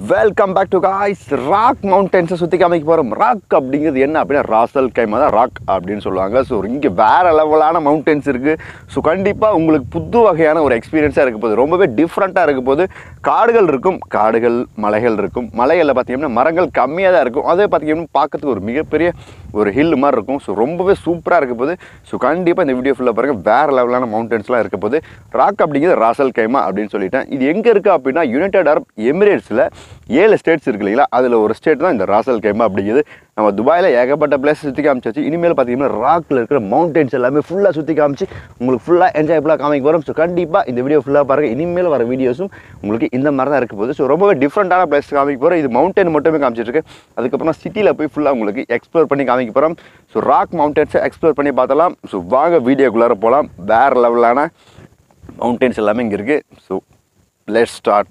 welcome back to guys rock மவுண்டன்ஸை சுற்றி காமிக்க போகிறோம் ராக் அப்படிங்கிறது என்ன அப்படின்னா ராசல் கைமா தான் ராக் அப்படின்னு சொல்லுவாங்க ஸோ இங்கே வேறு லெவலான மவுண்டன்ஸ் இருக்குது ஸோ கண்டிப்பாக உங்களுக்கு புது வகையான ஒரு எக்ஸ்பீரியன்ஸாக இருக்க போகுது ரொம்பவே டிஃப்ரெண்ட்டாக இருக்க போது காடுகள் இருக்கும் காடுகள் மலைகள் இருக்கும் மலைகளில் பார்த்தீங்கன்னா மரங்கள் கம்மியாக தான் இருக்கும் அதே பார்த்தீங்கன்னா பார்க்கறதுக்கு ஒரு மிகப்பெரிய ஒரு ஹில் மாதிரி இருக்கும் ஸோ ரொம்பவே சூப்பராக இருக்க போது ஸோ கண்டிப்பாக இந்த வீடியோ ஃபுல்லாக பாருங்கள் வேறு லெவலான மவுண்டன்ஸ்லாம் இருக்க போது ராக் அப்படிங்கிறது ராசல் கைமா அப்படின்னு சொல்லிட்டேன் இது எங்கே இருக்குது அப்படின்னா யுனைடெட் அரப் எமிரேட்ஸில் ஏழு ஸ்டேட்ஸ் இருக்கு இல்லைங்களா அதில் ஒரு ஸ்டேட் தான் இந்த ராசல் கைமா அப்படிங்கிறது நம்ம துபாயில் ஏகப்பட்ட பிளேஸ் சுற்றி காமிச்சாச்சு இனிமேல் பார்த்தீங்கன்னா ராக்கில் இருக்கிற மவுண்டன்ஸ் எல்லாமே ஃபுல்லாக சுற்றி காமிச்சு உங்களுக்கு ஃபுல்லாக என்ஜாயபுளாக காமிக்க போகிறோம் ஸோ கண்டிப்பாக இந்த வீடியோ ஃபுல்லாக பாருங்கள் இனிமேல் வர வீடியோஸும் உங்களுக்கு இந்த மாதிரி தான் இருக்க போகுது ஸோ ரொம்பவே டிஃப்ரெண்ட்டான பிளேஸ் காமிக்க போகிறோம் இது மவுண்டன் மட்டுமே காமிச்சிட்டு அதுக்கப்புறம் சிட்டியில் போய் ஃபுல்லாக உங்களுக்கு எக்ஸ்ப்ளோர் பண்ணி காமிக்க போகிறோம் ஸோ ராக் மவுண்டன்ஸை எக்ஸ்ப்ளோர் பண்ணி பார்த்தலாம் ஸோ வாங்க வீடியோக்குள்ளார போகலாம் வேறு லெவலான மவுண்டன்ஸ் எல்லாமே இங்கே இருக்குது ஸோ லெட் ஸ்டார்ட்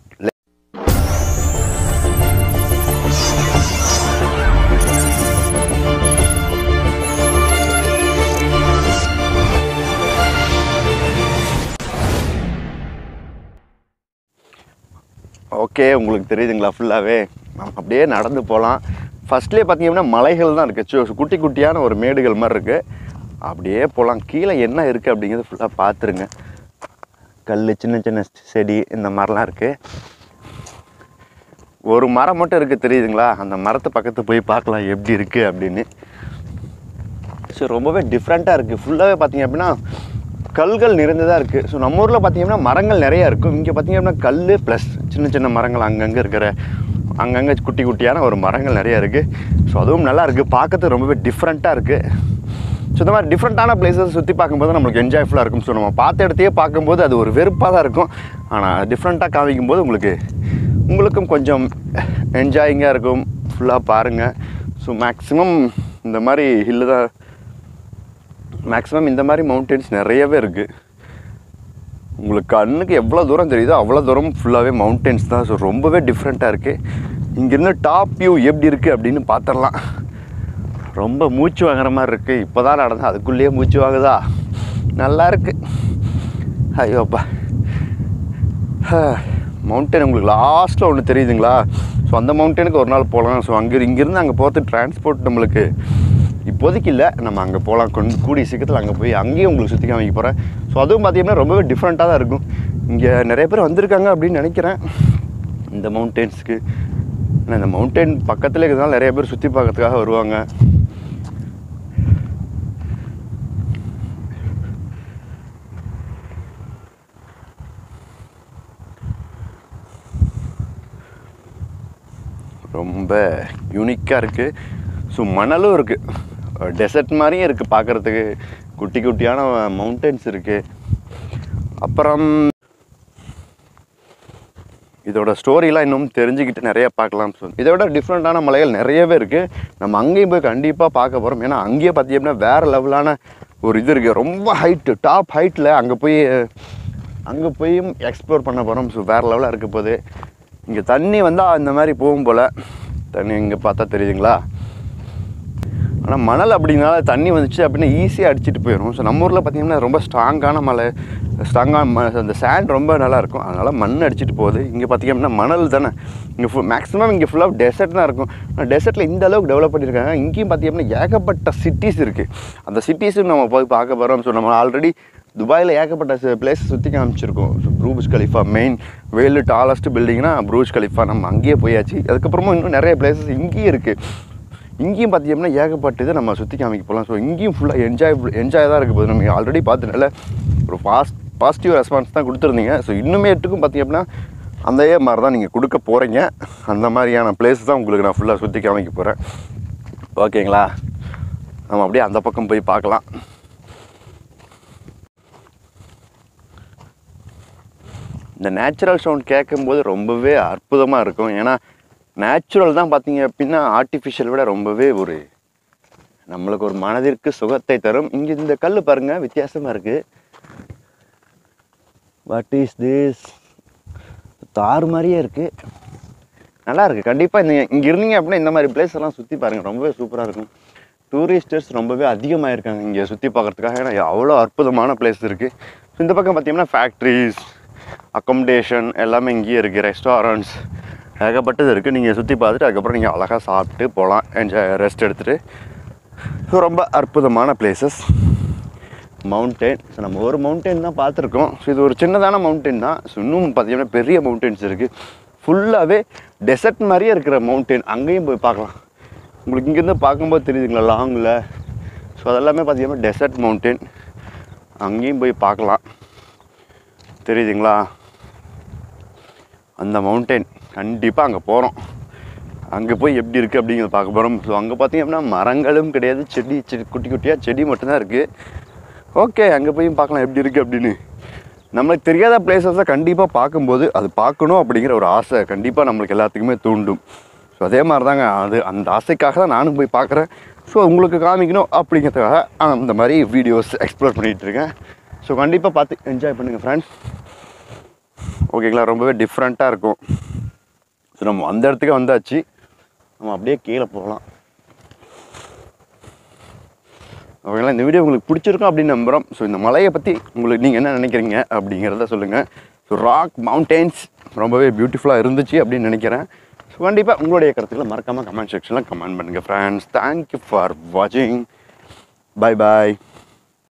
ஓகே உங்களுக்கு தெரியுதுங்களா ஃபுல்லாகவே நம்ம அப்படியே நடந்து போகலாம் ஃபஸ்ட்லேயே பார்த்தீங்கன்னா மலைகள் தான் இருக்குது சு- குட்டி குட்டியான ஒரு மேடுகள் மாதிரி இருக்குது அப்படியே போகலாம் கீழே என்ன இருக்குது அப்படிங்கிறது ஃபுல்லாக பார்த்துருங்க கல் சின்ன சின்ன செடி இந்த மாதிரிலாம் இருக்குது ஒரு மரம் மட்டும் இருக்குது தெரியுதுங்களா அந்த மரத்து பக்கத்து போய் பார்க்கலாம் எப்படி இருக்குது அப்படின்னு ஸோ ரொம்பவே டிஃப்ரெண்ட்டாக இருக்குது ஃபுல்லாகவே பார்த்தீங்க அப்படின்னா கல்கள் நிறைந்ததாக இருக்குது ஸோ நம்ம ஊரில் பார்த்தீங்கன்னா மரங்கள் நிறையா இருக்கும் இங்கே பார்த்தீங்க அப்படின்னா கல் ப்ளஸ் சின்ன சின்ன மரங்கள் அங்கங்கே இருக்கிற அங்கங்கே குட்டி குட்டியான ஒரு மரங்கள் நிறையா இருக்குது ஸோ அதுவும் நல்லா இருக்குது பார்க்கறதுக்கு ரொம்பவே டிஃப்ரெண்ட்டாக இருக்குது ஸோ இந்த மாதிரி டிஃப்ரெண்ட்டான பிளேசஸ் சுற்றி பார்க்கும்போது நம்மளுக்கு என்ஜாய்ஃபுல்லாக இருக்கும் ஸோ நம்ம பார்த்த இடத்தையே பார்க்கும்போது அது ஒரு வெறுப்பாக தான் இருக்கும் ஆனால் டிஃப்ரெண்ட்டாக காமிக்கும்போது உங்களுக்கு உங்களுக்கும் கொஞ்சம் என்ஜாயிங்காக இருக்கும் ஃபுல்லாக பாருங்கள் ஸோ மேக்ஸிமம் இந்த மாதிரி ஹில்லு தான் மேக்ஸிமம் இந்த மாதிரி மவுண்டன்ஸ் நிறையவே இருக்குது உங்களுக்கு கண்ணுக்கு எவ்வளோ தூரம் தெரியுதோ அவ்வளோ தூரம் ஃபுல்லாகவே மவுண்டன்ஸ் தான் ஸோ ரொம்பவே டிஃப்ரெண்ட்டாக இருக்குது இங்கேருந்து டாப் வியூ எப்படி இருக்குது அப்படின்னு பார்த்துடலாம் ரொம்ப மூச்சு வாங்குற மாதிரி இருக்குது இப்போ தான் நடந்தேன் அதுக்குள்ளேயே மூச்சு வாங்குதா நல்லா இருக்கு ஐயோப்பா மவுண்டன் உங்களுக்கு லாஸ்ட்டில் ஒன்று தெரியுதுங்களா ஸோ அந்த மவுண்டனுக்கு ஒரு நாள் போகலாம் ஸோ அங்கே இங்கேருந்து அங்கே போகிறது டிரான்ஸ்போர்ட் நம்மளுக்கு இப்போதைக்கு இல்லை நம்ம அங்கே போகலாம் கொஞ்சம் கூடிய சீக்கிரத்தில் அங்கே போய் அங்கேயும் உங்களுக்கு சுற்றி காமிக்க போகிறேன் ஸோ அதுவும் பார்த்தீங்கன்னா ரொம்பவே டிஃப்ரெண்ட்டாக தான் இருக்கும் இங்கே நிறைய பேர் வந்திருக்காங்க அப்படின்னு நினைக்கிறேன் இந்த மவுண்டன்ஸ்க்கு ஏன்னா இந்த மவுண்டன் பக்கத்தில் இருக்கிறதுனால நிறைய பேர் சுற்றி பார்க்கறதுக்காக வருவாங்க ரொம்ப யூனிக்காக இருக்குது ஸோ மணலும் இருக்குது டெசர்ட் மாதிரியும் இருக்குது பார்க்குறதுக்கு குட்டி குட்டியான மவுண்டன்ஸ் இருக்குது அப்புறம் இதோட ஸ்டோரிலாம் இன்னும் தெரிஞ்சுக்கிட்டு நிறைய பார்க்கலாம் ஸோ இதை விட டிஃப்ரெண்ட்டான மலைகள் நிறையவே இருக்குது நம்ம அங்கேயும் போய் கண்டிப்பாக பார்க்க போகிறோம் ஏன்னா அங்கேயே பார்த்தீங்கன்னா வேறு லெவலான ஒரு இது இருக்குது ரொம்ப ஹைட்டு டாப் ஹைட்டில் அங்கே போய் அங்கே போயும் எக்ஸ்ப்ளோர் பண்ண போகிறோம் ஸோ வேறு லெவலாக இருக்க போகுது இங்கே தண்ணி வந்தால் இந்த மாதிரி போகும் போல் தண்ணி இங்கே பார்த்தா தெரியுதுங்களா ஆனால் மணல் அப்படிங்கனால தண்ணி வந்துச்சு அப்படின்னா ஈஸியாக அடிச்சிட்டு போயிடும் ஸோ நம்ம ஊரில் பார்த்தீங்கன்னா ரொம்ப ஸ்ட்ராங்கான மலை ஸ்ட்ராங்கான ம அந்த சேண்ட் ரொம்ப நல்லா இருக்கும் அதனால் மண் அடிச்சிட்டு போகுது இங்கே பார்த்தீங்கன்னா மணல் தானே இங்கே ஃபுல் மேக்ஸிமம் இங்கே ஃபுல்லாக டெசர்ட் தான் இருக்கும் ஆனால் டெசர்ட்டில் இந்த அளவுக்கு டெவலப் பண்ணியிருக்காங்க இங்கேயும் பார்த்தீங்கன்னா ஏகப்பட்ட சிட்டிஸ் இருக்குது அந்த சிட்டிஸும் நம்ம போய் பார்க்க போகிறோம் ஸோ நம்ம ஆல்ரெடி துபாயில் ஏகப்பட்ட பிளேஸ் சுற்றி காமிச்சிருக்கோம் so Burj Khalifa main world tallest பில்டிங்னா ப்ரூஜ் கலிஃபா நம்ம அங்கேயே போயாச்சு அதுக்கப்புறமா இன்னும் நிறைய பிளேசஸ் இங்கேயும் இருக்குது இங்கேயும் பார்த்தீங்கன்னா ஏகப்பட்டது நம்ம சுற்றி காமிக்க போகலாம் ஸோ இங்கேயும் ஃபுல்லாக என்ஜாய் என்ஜாய் தான் இருக்க போகுது நம்ம ஆல்ரெடி பார்த்தனால ஒரு பாஸ்ட் பாசிட்டிவ் ரெஸ்பான்ஸ் தான் கொடுத்துருந்தீங்க ஸோ இன்னுமே எட்டுக்கும் பார்த்தீங்க அப்படின்னா அந்த மாதிரி தான் நீங்கள் கொடுக்க போகிறீங்க அந்த மாதிரியான பிளேஸ் தான் உங்களுக்கு நான் ஃபுல்லாக சுற்றி காமிக்க போகிறேன் ஓகேங்களா நம்ம அப்படியே அந்த பக்கம் போய் பார்க்கலாம் இந்த நேச்சுரல் சவுண்ட் கேட்கும்போது ரொம்பவே அற்புதமாக இருக்கும் ஏன்னா நேச்சுரல் தான் பார்த்தீங்க அப்படின்னா ஆர்டிஃபிஷியல் விட ரொம்பவே ஒரு நம்மளுக்கு ஒரு மனதிற்கு சுகத்தை தரும் இங்கே இந்த கல் பாருங்க வித்தியாசமாக இருக்குது வாட் இஸ் திஸ் தார் மாதிரியே இருக்குது நல்லா இருக்குது கண்டிப்பாக இந்த இங்கே இருந்தீங்க அப்படின்னா இந்த மாதிரி பிளேஸ் எல்லாம் சுற்றி பாருங்கள் ரொம்பவே சூப்பராக இருக்கும் டூரிஸ்டர்ஸ் ரொம்பவே அதிகமாக இருக்காங்க இங்கே சுற்றி பார்க்குறதுக்காக ஏன்னா அவ்வளோ அற்புதமான பிளேஸ் இருக்குது இந்த பக்கம் பார்த்தீங்கன்னா ஃபேக்ட்ரிஸ் அக்கமடேஷன் எல்லாமே இங்கேயே இருக்குது ரெஸ்டாரண்ட்ஸ் ஏகப்பட்டது இருக்குது நீங்கள் சுற்றி பார்த்துட்டு அதுக்கப்புறம் நீங்கள் அழகாக சாப்பிட்டு போகலாம் என்ஜாய் ரெஸ்ட் எடுத்துகிட்டு ரொம்ப அற்புதமான பிளேசஸ் மவுண்டெயின் ஸோ நம்ம ஒரு மவுண்டெயின் தான் பார்த்துருக்கோம் ஸோ இது ஒரு சின்னதான மவுண்டெயின் தான் ஸோ இன்னும் பார்த்தீங்கன்னா பெரிய மவுண்டெயின்ஸ் இருக்குது ஃபுல்லாகவே டெசர்ட் மாதிரியே இருக்கிற மவுண்டெயின் அங்கேயும் போய் பார்க்கலாம் உங்களுக்கு இங்கேருந்து பார்க்கும்போது தெரியுதுங்களா லாங்கில் ஸோ அதெல்லாமே பார்த்தீங்கன்னா டெசர்ட் மவுண்டெயின் அங்கேயும் போய் பார்க்கலாம் தெரியுதுங்களா அந்த மவுண்டெயின் கண்டிப்பாக அங்கே போகிறோம் அங்கே போய் எப்படி இருக்குது அப்படிங்கிறத பார்க்க போகிறோம் ஸோ அங்கே பார்த்தீங்க அப்படின்னா மரங்களும் கிடையாது செடி செடி குட்டி குட்டியாக செடி மட்டும்தான் இருக்குது ஓகே அங்கே போய் பார்க்கலாம் எப்படி இருக்குது அப்படின்னு நம்மளுக்கு தெரியாத பிளேசஸை கண்டிப்பாக பார்க்கும்போது அது பார்க்கணும் அப்படிங்கிற ஒரு ஆசை கண்டிப்பாக நம்மளுக்கு எல்லாத்துக்குமே தூண்டும் ஸோ அதே மாதிரி தாங்க அது அந்த ஆசைக்காக தான் நானும் போய் பார்க்குறேன் ஸோ உங்களுக்கு காமிக்கணும் அப்படிங்கிறதுக்காக அந்த மாதிரி வீடியோஸ் எக்ஸ்ப்ளோர் பண்ணிகிட்டு இருக்கேன் ஸோ கண்டிப்பாக பார்த்து என்ஜாய் பண்ணுங்கள் ஃப்ரெண்ட்ஸ் ஓகேங்களா ரொம்பவே டிஃப்ரெண்ட்டாக இருக்கும் ஸோ நம்ம அந்த இடத்துக்கு வந்தாச்சு நம்ம அப்படியே கீழே போகலாம் ஓகேங்களா இந்த வீடியோ உங்களுக்கு பிடிச்சிருக்கும் அப்படின்னு நம்புகிறோம் ஸோ இந்த மலையை பற்றி உங்களுக்கு நீங்கள் என்ன நினைக்கிறீங்க அப்படிங்கிறத சொல்லுங்கள் ஸோ ராக் மவுண்டெயின்ஸ் ரொம்பவே பியூட்டிஃபுல்லாக இருந்துச்சு அப்படின்னு நினைக்கிறேன் ஸோ கண்டிப்பாக உங்களுடைய கருத்துக்களை மறக்காமல் கமெண்ட் செக்ஷனில் கமெண்ட் பண்ணுங்கள் ஃப்ரெண்ட்ஸ் தேங்க்யூ ஃபார் வாட்சிங் பை பாய்